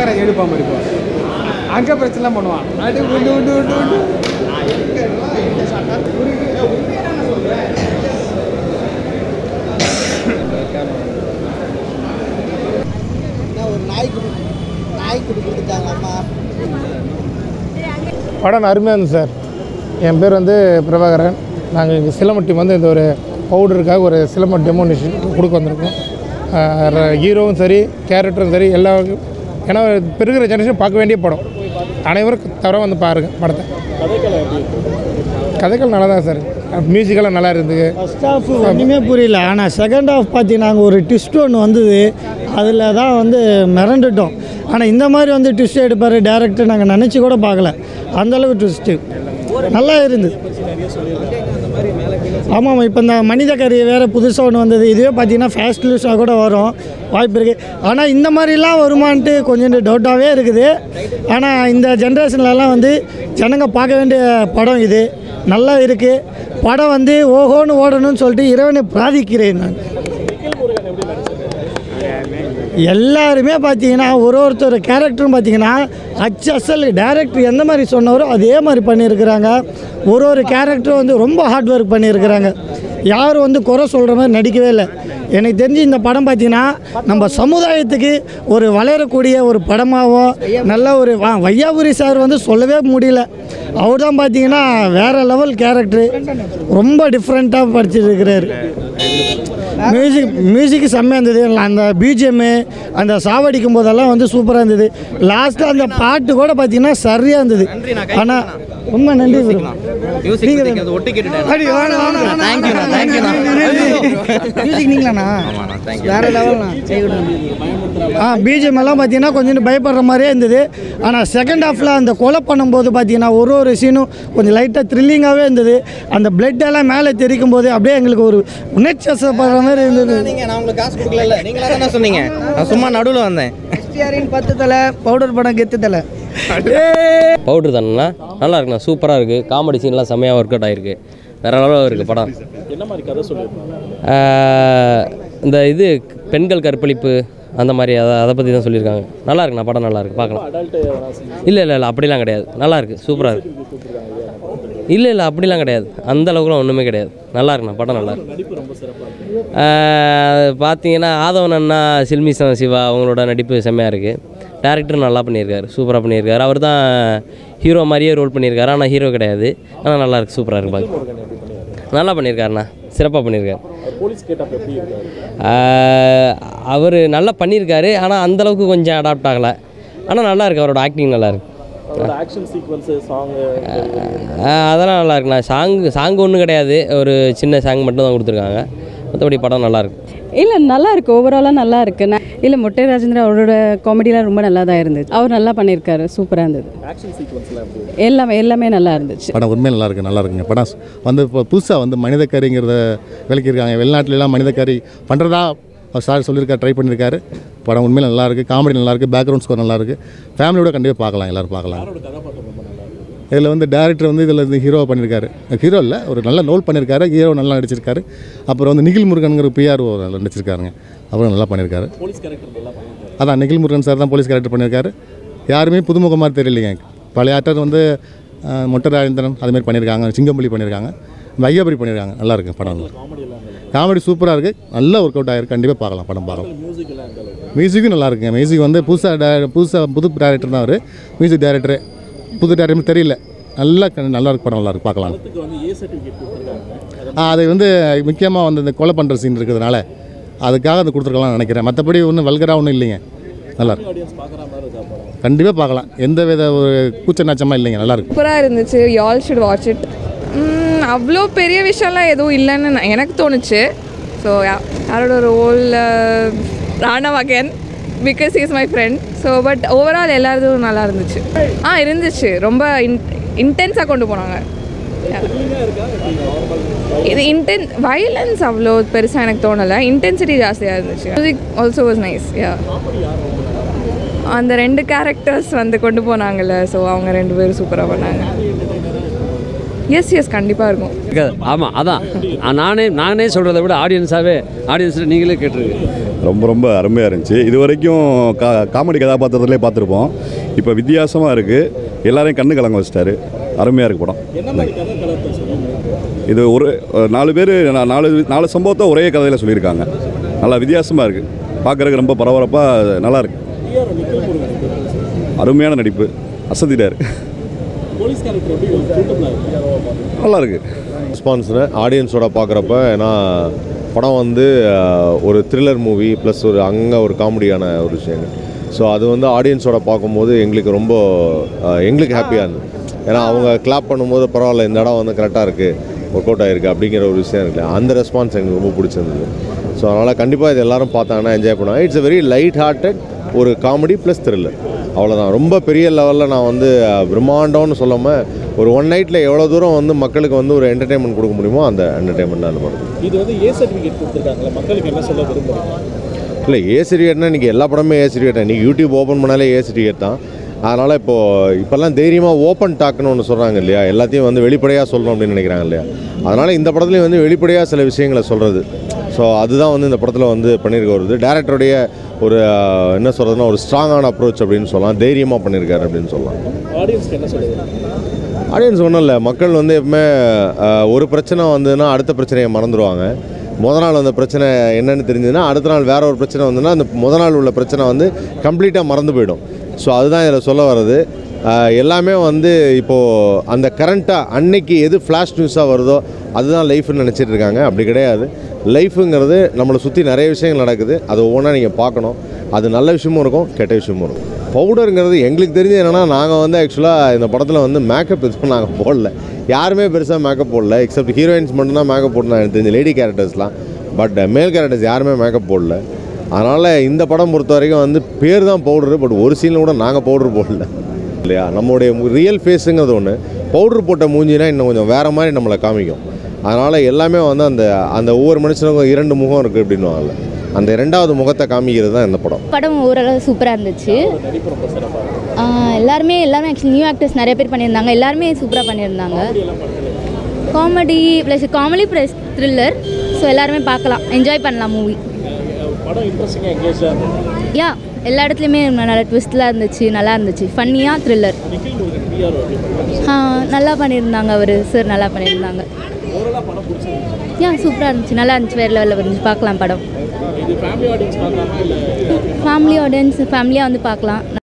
பிரபாகரன் எடுப்பான் மாதிரி இப்போ அங்கே பிரச்சனைலாம் பண்ணுவான் அடி உண்டு உண்டு உண்டு உண்டு ஒரு நாய் குடி நாய் குடி கொடுத்துட்டாங்க அம்மா படம் அருமையாக இருந்துச்சு சார் என் பேர் வந்து பிரபாகரன் நாங்கள் இங்கே சிலம்பம் டீம் வந்து இந்த ஒரு பவுடருக்காக ஒரு சிலம்பம் டெமோனிஷன் கொடுக்க வந்திருக்கோம் ஹீரோவும் சரி கேரக்டரும் சரி எல்லா ஏன்னா இப்போ இருக்கிற ஜெனரேஷன் பார்க்க வேண்டிய படம் அனைவரும் தவிர வந்து பாருங்கள் படத்தை கதைகள் நல்லா தான் சார் மியூசிக்கெல்லாம் நல்லா இருந்தது ஃபஸ்ட் ஹாஃப் ஒன்றுமே புரியல ஆனால் செகண்ட் ஹாஃப் பார்த்தீங்கன்னா அங்கே ஒரு ட்விஸ்ட் ஒன்று வந்தது அதில் தான் வந்து மிரண்டுட்டோம் ஆனால் இந்த மாதிரி வந்து ட்விஸ்ட் எடுப்பார் டேரக்டர் நாங்கள் நினச்சி கூட பார்க்கல அந்தளவு ட்விஸ்ட்டு நல்லா இருந்தது ஆமாம் இப்போ இந்த மனித கறி வேறு புதுசாக ஒன்று வந்தது இதுவே பார்த்தீங்கன்னா ஃபேஸ்ட் லூஸாக கூட வரும் வாய்ப்பு இருக்குது ஆனால் இந்த மாதிரிலாம் வருமான்ட்டு கொஞ்சம் டவுட்டாகவே இருக்குது ஆனால் இந்த ஜென்ரேஷன்லலாம் வந்து ஜனங்க பார்க்க வேண்டிய படம் இது நல்லா இருக்குது படம் வந்து ஓஹோன்னு ஓடணும்னு சொல்லிட்டு இறைவனை பிரார்த்திக்கிறேன் நான் எல்லாருமே பார்த்தீங்கன்னா ஒரு ஒருத்தர் கேரக்டரும் பார்த்தீங்கன்னா அச்சசல் டேரக்டர் எந்த மாதிரி சொன்னாரோ அதே மாதிரி பண்ணியிருக்கிறாங்க ஒரு ஒரு கேரக்டரும் வந்து ரொம்ப ஹார்ட் ஒர்க் பண்ணியிருக்கிறாங்க யாரும் வந்து குறை சொல்கிற மாதிரி நடிக்கவே இல்லை எனக்கு தெரிஞ்சு இந்த படம் பார்த்தீங்கன்னா நம்ம சமுதாயத்துக்கு ஒரு வளரக்கூடிய ஒரு படமாகவும் நல்ல ஒரு வா வையாபுரி சார் வந்து சொல்லவே முடியல அவர் தான் பார்த்தீங்கன்னா வேறு லெவல் கேரக்டரு ரொம்ப டிஃப்ரெண்ட்டாக படிச்சிருக்கிறாரு மியூசிக் மியூசிக் செம்மையாக இருந்தது அந்த பிஜிஎம்மு அந்த சாவடிக்கும் போதெல்லாம் வந்து சூப்பராக இருந்தது லாஸ்ட்டாக அந்த பாட்டு கூட பார்த்தீங்கன்னா சரியாக இருந்தது ஆனால் ரொம்ப நன்றி bro. அடி, வாணா, வாணா, வாணா. தேங்க்யூண்ணா தேங்க்யூண்ணா மியூசிக் நீங்களாண்ணா வேற லெவல்ண்ணா ஆ பிஜிஎம் எல்லாம் பார்த்தீங்கன்னா கொஞ்சம் பயப்படுற மாதிரியே இருந்தது ஆனால் செகண்ட் ஹாஃபில் அந்த கொலை பண்ணும்போது பார்த்தீங்கன்னா ஒரு ஒரு சீனும் கொஞ்சம் லைட்டாக த்ரில்லிங்காகவே இருந்தது அந்த blood எல்லாம் மேலே தெரிக்கும் போது அப்படியே எங்களுக்கு ஒரு உணர்ச்சி வசப்படுற மாதிரி இருந்தது நீங்க நான் உங்களுக்கு காசு கொடுக்கல நீங்களா தானே சொன்னீங்க நான் சும்மா நடுவில் வந்தேன் எஸ்டிஆரின் பத்து தலை பவுடர் படம் கெத்து தலை பவுட்ரு தானேண்ணா நல்லா இருக்குண்ணா சூப்பராக இருக்குது காமெடி சீன்லாம் செம்மையாக ஒர்க் அவுட் ஆகிருக்கு வேறு லெவலில் இருக்குது படம் ஆஹ், இந்த இது பெண்கள் கற்பழிப்பு அந்த மாதிரி அதை அதை பற்றி தான் சொல்லியிருக்காங்க நல்லா இருக்குண்ணா படம் நல்லா இருக்கு பார்க்கலாம் இல்லை இல்லை இல்லை அப்படிலாம் கிடையாது நல்லா இருக்கு சூப்பராக இருக்கு இல்லை இல்லை அப்படிலாம் கிடையாது அந்த அளவுக்குலாம் ஒன்றுமே கிடையாது நல்லா இருக்குண்ணா படம் நல்லா இருக்கு ஆஹ், பார்த்தீங்கன்னா ஆதவன் அண்ணா சில்மிசம் சிவா அவங்களோட நடிப்பு செம்மையாக இருக்குது டேரக்டர் நல்லா பண்ணியிருக்காரு சூப்பராக பண்ணியிருக்காரு அவர் தான் ஹீரோ மாதிரியே ரோல் பண்ணியிருக்காரு ஆனால் ஹீரோ கிடையாது ஆனால் நல்லா இருக்கு சூப்பராக இருக்கு பார்க்க நல்லா பண்ணியிருக்காருண்ணா சிறப்பாக பண்ணியிருக்காரு அவர் நல்லா பண்ணியிருக்காரு ஆனால் அந்தளவுக்கு கொஞ்சம் அடாப்ட் ஆகலை ஆனால் நல்லா இருக்கு அவரோட ஆக்டிங் நல்லா இருக்கு ஆஹ் அதெல்லாம் நல்லா இருக்குண்ணா சாங் சாங் ஒன்றும் கிடையாது ஒரு சின்ன சாங் மட்டும் தான் கொடுத்துருக்காங்க மற்றபடி படம் நல்லா இருக்கு இல்லை நல்லா இருக்கு ஓவராலாக நல்லா இருக்கு நான் இல்லை மொட்டை ராஜேந்திரன் அவரோட காமெடிலாம் ரொம்ப நல்லா தான் இருந்துச்சு அவர் நல்லா பண்ணியிருக்காரு சூப்பராக இருந்தது எல்லாமே எல்லாமே நல்லா இருந்துச்சு படம் உண்மையாக நல்லா இருக்கு நல்லா இருக்குங்க படம் வந்து இப்போ புதுசாக வந்து மனிதக்கறிங்கிறத விளக்கியிருக்காங்க வெளிநாட்டிலலாம் மனிதக்கறி பண்ணுறதா சார் சொல்லியிருக்காரு ட்ரை பண்ணியிருக்காரு படம் உண்மையில் நல்லா இருக்குது காமெடி நல்லா இருக்குது பேக்ரவுண்ட் ஸ்கோர் நல்லா இருக்குது ஃபேமிலியோட கண்டிப்பாக பார்க்கலாம் எல்லோரும் பார்க்கலாம் இதில் வந்து டேரக்டர் வந்து இதில் வந்து ஹீரோவாக பண்ணியிருக்காரு ஹீரோ இல்லை ஒரு நல்ல ரோல் பண்ணியிருக்காரு ஹீரோ நல்லா நடிச்சிருக்காரு அப்புறம் வந்து நிகில் முருகனுங்கிற பிஆர்ஓ நல்லா நடிச்சிருக்காருங்க அவரும் நல்லா பண்ணியிருக்காரு அதான் நிகில் முருகன் சார் தான் போலீஸ் கேரக்டர் பண்ணியிருக்காரு யாருமே புதுமுகமாக தெரியலைங்க பழைய ஆக்டர் வந்து அஹ், மொட்டை ராஜேந்திரன் அதுமாரி பண்ணியிருக்காங்க சிங்கம்புலி பண்ணியிருக்காங்க வையாபுரி பண்ணியிருக்காங்க நல்லா இருக்கு படம் காமெடி சூப்பராக இருக்குது நல்லா ஒர்க் அவுட் ஆகிருக்கு கண்டிப்பாக பார்க்கலாம் படம் பார்க்கலாம் மியூசிக்கும் நல்லா இருக்குங்க மியூசிக் வந்து புதுசாக புதுசாக புது டேரக்டர் தான் அவர் மியூசிக் டேரக்டரு புது டேரக்டர் தெரியல நல்லா க- நல்லா இருக்கு படம் நல்லா இருக்கு பார்க்கலாம் ஆ, அது வந்து முக்கியமாக வந்து இந்த கொலை பண்ணுற சீன் இருக்கிறதுனால அதுக்காக அது கொடுத்துருக்கலாம் நினைக்கிறேன் மற்றபடி ஒன்றும் வல்கராக ஒன்றும் இல்லைங்க நல்லா இருக்கு கண்டிப்பாக பார்க்கலாம் எந்த வித ஒரு கூச்ச நாச்சமாக இல்லைங்க நல்லா இருக்கு சூப்பராக இருந்துச்சு you all should watch it அவ்வளோ பெரிய விஷயம்லாம் எதுவும் இல்லைன்னு நான்- எனக்கு தோணுச்சு ஸோ யாரோட ரோல் ராணவகன் because is my friend so but overall எல்லாருதும் நல்லா இருந்துச்சு ஆ இருந்துச்சு ரொம்ப இன் இன்டென்ஸாக கொண்டு போனாங்க Yeah. இது இன்டென் வயலன்ஸ் அவ்வளோ பெருசாக எனக்கு தோணலை இன்டென்சிட்டி ஜாஸ்தியாக இருந்துச்சு music also was nice yeah அந்த ரெண்டு கேரக்டர்ஸ் வந்து கொண்டு போனாங்கல்ல ஸோ அவங்க ரெண்டு பேரும் சூப்பராக பண்ணாங்க எஸ் எஸ் கண்டிப்பாக இருக்கும் இருக்காது ஆமாம் அதான் நானே நானே சொல்கிறத விட ஆடியன்ஸாகவே ஆடியன்ஸில் நீங்களே கேட்டுருக்கு ரொம்ப ரொம்ப அருமையாக இருந்துச்சு இது வரைக்கும் கா காமெடி கதாபாத்திரத்திலே பார்த்துருப்போம் இப்போ வித்தியாசமாக இருக்குது எல்லாரையும் கண்ணு கலங்க வச்சிட்டாரு அருமையாக இருக்கு படம் இது ஒரு ஒரு நாலு பேர் நாலு நாலு சம்பவத்தை ஒரே கதையில் சொல்லியிருக்காங்க நல்லா வித்தியாசமாக இருக்குது பார்க்குறதுக்கு ரொம்ப பரபரப்பாக நல்லா இருக்கு அருமையான நடிப்பு அசத்திட்டார் நல்லா இருக்கு ரெஸ்பான்ஸ்னு ஆடியன்ஸோட பார்க்குறப்ப ஏன்னா படம் வந்து அஹ், ஒரு த்ரில்லர் மூவி ப்ளஸ் ஒரு அங்கே ஒரு காமெடியான ஒரு விஷயங்கள் ஸோ அது வந்து ஆடியன்ஸோட பார்க்கும்போது எங்களுக்கு ரொம்ப அஹ், எங்களுக்கு ஹாப்பியாக இருந்தது ஏன்னா அவங்க கிளாப் பண்ணும்போது பரவாயில்ல இந்த இடம் வந்து கரெக்டாக இருக்குது ஒர்க் அவுட் ஆகிருக்கு அப்படிங்கிற ஒரு விஷயம் இருக்கு அந்த ரெஸ்பான்ஸ் எங்களுக்கு ரொம்ப பிடிச்சிருந்தது ஸோ அதனால் கண்டிப்பாக இது எல்லாரும் பார்த்தாங்கன்னா என்ஜாய் பண்ணுவாங்க it's a very light hearted ஒரு காமெடி ப்ளஸ் த்ரில்லர் அவ்வளோதான் ரொம்ப பெரிய லெவலில் நான் வந்து அஹ், பிரம்மாண்டம்னு சொல்லாமல் ஒரு ஒன் நைட்டில் எவ்வளோ தூரம் வந்து மக்களுக்கு வந்து ஒரு என்டர்டைன்மெண்ட் கொடுக்க முடியுமோ அந்த என்டர்டைன்மெண்ட் தான் அந்த படம் இது வந்து ஏ சர்டிஃபிகேட் கொடுத்துருக்காங்களா மக்களுக்கு என்ன சொல்ல விரும்புறீங்க இல்லை ஏ சர்டிஃபிகேட்னா இன்றைக்கி எல்லா படமே ஏ சர்டிஃபிகேட் இன்றைக்கி யூடியூப் ஓப்பன் பண்ணாலே ஏ சர்டிஃபிகேட் தான் அதனால் இப்போது இப்போல்லாம் தைரியமாக ஓப்பன் டாக்னு ஒன்று சொல்கிறாங்க இல்லையா எல்லாத்தையும் வந்து வெளிப்படையாக சொல்லணும் அப்படின்னு நினைக்கிறாங்க இல்லையா அதனால் இந்த படத்துலையும் வந்து வெளிப்படையாக சில விஷயங்களை சொல்கிறது ஸோ அதுதான் வந்து இந்த படத்தில் வந்து பண்ணியிருக்க வருது டேரக்டருடைய ஒரு அஹ், என்ன சொல்கிறதுனா ஒரு ஸ்ட்ராங்கான அப்ரோச் அப்படின்னு சொல்லலாம் தைரியமாக பண்ணியிருக்காரு அப்படின்னு சொல்லலாம் ஆடியன்ஸ்க்கு என்ன சொல்லுவீங்க ஆடியன்ஸ் ஒன்றும் இல்லை மக்கள் வந்து எப்பவுமே அஹ், ஒரு பிரச்சனை வந்ததுன்னா அடுத்த பிரச்சனையை மறந்துடுவாங்க முத நாள் வந்த பிரச்சனை என்னன்னு தெரிஞ்சதுன்னா அடுத்த நாள் வேற ஒரு பிரச்சனை வந்ததுன்னா அந்த முத நாள் உள்ள பிரச்சனை வந்து கம்ப்ளீட்டாக மறந்து போயிடும் ஸோ அதுதான் இதில் சொல்ல வர்றது அஹ், எல்லாமே வந்து இப்போது அந்த கரண்ட்டாக அன்னைக்கு எது ஃப்ளாஷ் நியூஸாக வருதோ அதுதான் லைஃப்னு நினச்சிட்டு இருக்காங்க அப்படி கிடையாது லைஃபுங்கிறது நம்மளை சுற்றி நிறைய விஷயங்கள் நடக்குது அது ஒவ்வொன்றா நீங்கள் பார்க்கணும் அது நல்ல விஷயமும் இருக்கும் கெட்ட விஷயமும் இருக்கும் பவுடருங்கிறது எங்களுக்கு தெரிஞ்சு என்னென்னா நாங்கள் வந்து ஆக்சுவலாக இந்த படத்தில் வந்து மேக்கப் எதுவும் நாங்கள் போடல யாருமே பெருசாக மேக்கப் போடல எக்ஸப்ட் ஹீரோயின்ஸ் மட்டும்தான் மேக்கப் போட்டு எனக்கு தெரிஞ்ச லேடி கேரக்டர்ஸ்லாம் பட் மேல் கேரக்டர்ஸ் யாருமே மேக்கப் போடல அதனால் இந்த படம் பொறுத்த வரைக்கும் வந்து பேர் தான் பவுடரு பட் ஒரு சீனில் கூட நாங்கள் பவுடர் போடல இல்லையா நம்மளுடைய ரியல் ஃபேஸுங்கிறது ஒன்று பவுடர் போட்ட மூஞ்சினா இன்னும் கொஞ்சம் வேறு மாதிரி நம்மளை காமிக்கும் அதனால் எல்லாமே வந்து அந்த அந்த ஒவ்வொரு மனுஷனுக்கும் இரண்டு முகம் இருக்குது அப்படின்னுவாங்கல்ல அந்த இரண்டாவது முகத்தை காமிக்கிறது தான் இந்த படம் படம் ஓரளவு சூப்பராக இருந்துச்சு ஆஹ் எல்லாருமே எல்லாருமே ஆக்சுவலி நியூ ஆக்டர்ஸ் நிறைய பேர் பண்ணியிருந்தாங்க எல்லாருமே சூப்பராக பண்ணியிருந்தாங்க comedy plus comedy plus thriller so எல்லாருமே பார்க்கலாம் என்ஜாய் பண்ணலாம் மூவி படம் இன்ட்ரெஸ்டிங்காக எங்கேஜாக இருந்தது யா எல்லா இடத்துலையுமே நல்ல ட்விஸ்ட்லாம் இருந்துச்சு நல்லா இருந்துச்சு ஃபன்னியாக த்ரில்லர் நிখিல் முருகன் பிஆர் எப்படி நல்லா பண்ணியிருந்தாங்க அவர் சார் நல்லா பண்ணியிருந்தாங்க ஓவராலாக படம் பிடிச்சிருந்துச்சு யா சூப்பராக இருந்துச்சு நல்லா இருந்துச்சு வேறு லெவலில் இருந்துச்சு பார்க்கலாம் படம் இது ஃபேமிலி ஆடியன்ஸ் பார்க்கலாமா இல்லை ஃபேமிலி ஆடியன்ஸ் ஃபேமிலியாக வந்து பார்க்கலாம்